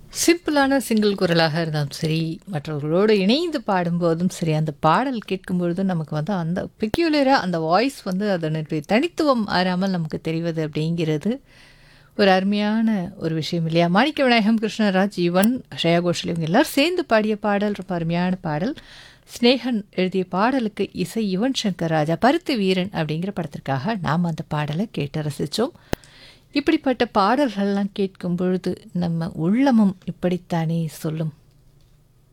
சிம்பிளான சிங்கிள் குரலாக இருந்தாலும் சரி, மற்றவர்களோடு இணைந்து பாடும்போதும் சரி, அந்த பாடல் கேட்கும்பொழுதும் நமக்கு வந்து அந்த பெக்யூலியரா அந்த வாய்ஸ் வந்து அதனுடைய தனித்துவம் மாறாமல் நமக்கு தெரிவது அப்படிங்கிறது ஒரு அருமையான ஒரு விஷயம் இல்லையா? மாணிக்க விநாயகம், கிருஷ்ணராஜ், யுவன், ஸ்ரேயா கோஷல் இவங்க எல்லாரும் சேர்ந்து பாடிய பாடல் ரொம்ப அருமையான பாடல். ஸ்நேகன் எழுதிய பாடலுக்கு இசை யுவன் சங்கர் ராஜா. பருத்தி வீரன் அப்படிங்கிற படத்திற்காக நாம் அந்த பாடலை கேட்டு ரசித்தோம். இப்படிப்பட்ட பாடல்கள்லாம் கேட்கும் பொழுது நம்ம உள்ளமும் இப்படித்தானே சொல்லும்.